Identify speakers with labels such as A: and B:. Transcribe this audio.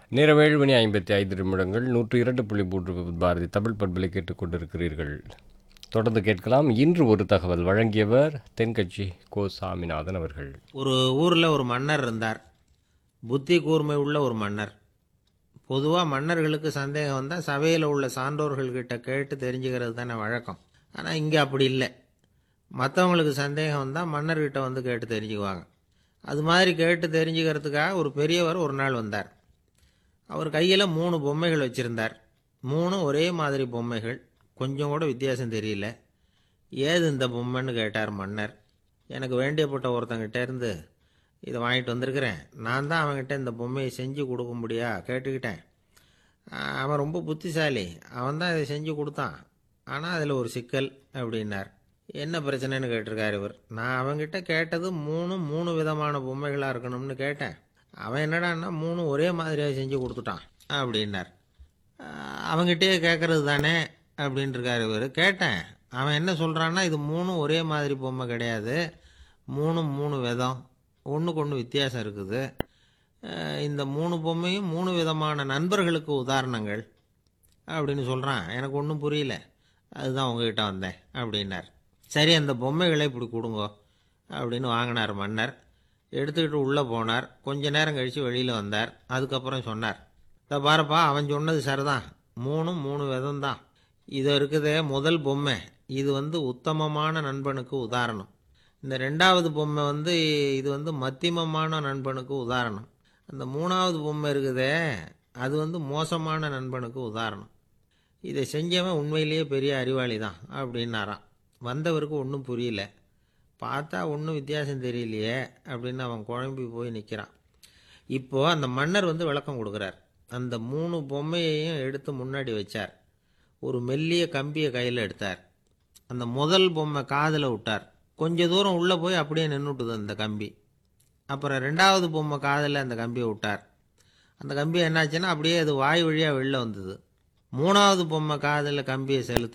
A: நேரம் ஏழு மணி ஐம்பத்தி ஐந்து நிமிடங்கள் நூற்று இரண்டு புள்ளி மூன்று பாரதி தமிழ் பண்பலை கேட்டுக்கொண்டிருக்கிறீர்கள் தொடர்ந்து கேட்கலாம் இன்று ஒரு தகவல் வழங்கியவர் தென்கட்சி கோ சாமிநாதன் அவர்கள்
B: ஒரு ஊரில் ஒரு மன்னர் இருந்தார் புத்தி கூர்மை உள்ள ஒரு மன்னர் பொதுவாக மன்னர்களுக்கு சந்தேகம் வந்தால் சபையில் உள்ள சான்றோர்கள்கிட்ட கேட்டு தெரிஞ்சுக்கிறது தானே வழக்கம் ஆனால் இங்கே அப்படி இல்லை மற்றவங்களுக்கு சந்தேகம் வந்தால் மன்னர்கிட்ட வந்து கேட்டு தெரிஞ்சுக்குவாங்க அது மாதிரி கேட்டு தெரிஞ்சுக்கிறதுக்காக ஒரு பெரியவர் ஒரு நாள் வந்தார் அவர் கையில் மூணு பொம்மைகள் வச்சுருந்தார் மூணும் ஒரே மாதிரி பொம்மைகள் கொஞ்சம் கூட வித்தியாசம் தெரியல ஏது இந்த பொம்மைன்னு கேட்டார் மன்னர் எனக்கு வேண்டியப்பட்ட ஒருத்தங்கிட்ட இருந்து இதை வாங்கிட்டு வந்திருக்கிறேன் நான் தான் அவன்கிட்ட இந்த பொம்மையை செஞ்சு கொடுக்க முடியா கேட்டுக்கிட்டேன் ஆஹ் அவன் ரொம்ப புத்திசாலி அவன் தான் இதை செஞ்சு கொடுத்தான் ஆனால் அதில் ஒரு சிக்கல் அப்படின்னார் என்ன பிரச்சனைன்னு கேட்டிருக்காரு இவர் நான் அவன்கிட்ட கேட்டது மூணு மூணு விதமான பொம்மைகளாக இருக்கணும்னு கேட்டேன் அவன் என்னடான்னா மூணு ஒரே மாதிரியாக செஞ்சு கொடுத்துட்டான் அப்படின்னார் ஆஹ் அவன்கிட்டயே கேட்கறது தானே அப்படின்னு இருக்காரு இவர் கேட்டேன் அவன் என்ன சொல்கிறான்னா இது மூணும் ஒரே மாதிரி பொம்மை கிடையாது மூணு மூணு விதம் ஒன்றுக்கு ஒன்று வித்தியாசம் இருக்குது ஆஹ் இந்த மூணு பொம்மையும் மூணு விதமான நண்பர்களுக்கு உதாரணங்கள் அப்படின்னு சொல்கிறான் எனக்கு ஒன்றும் புரியல அதுதான் உங்ககிட்ட வந்தேன் அப்படின்னார் சரி அந்த பொம்மைகளை இப்படி கொடுங்கோ அப்படின்னு வாங்கினார் மன்னர் எடுத்துக்கிட்டு உள்ளே போனார் கொஞ்ச நேரம் கழித்து வெளியில் வந்தார் அதுக்கப்புறம் சொன்னார் இதை பாருப்பா அவன் சொன்னது சரிதான் மூணும் மூணு விதம் தான் இது இருக்குதே முதல் பொம்மை இது வந்து உத்தமமான நண்பனுக்கு உதாரணம் இந்த ரெண்டாவது பொம்மை வந்து இது வந்து மத்தியமமான நண்பனுக்கு உதாரணம் அந்த மூணாவது பொம்மை இருக்குதே அது வந்து மோசமான நண்பனுக்கு உதாரணம் இதை செஞ்சவன் உண்மையிலேயே பெரிய அறிவாளி தான் அப்படின்னாராம் வந்தவருக்கு ஒன்றும் புரியல பார்த்தா ஒன்றும் வித்தியாசம் தெரியலையே அப்படின்னு அவன் குழம்பி போய் நிற்கிறான் இப்போது அந்த மன்னர் வந்து விளக்கம் கொடுக்குறார் அந்த மூணு பொம்மையையும் எடுத்து முன்னாடி வச்சார் ஒரு மெல்லிய கம்பியை கையில் எடுத்தார் அந்த முதல் பொம்மை காதில் விட்டார் கொஞ்ச தூரம் உள்ளே போய் அப்படியே நின்றுட்டுது அந்த கம்பி அப்புறம் ரெண்டாவது பொம்மை காதில் அந்த கம்பியை விட்டார் அந்த கம்பி என்னாச்சுன்னா அப்படியே அது வாய் வழியாக வெளில வந்தது மூணாவது பொம்மை காதில் கம்பியை செலுத்தினார்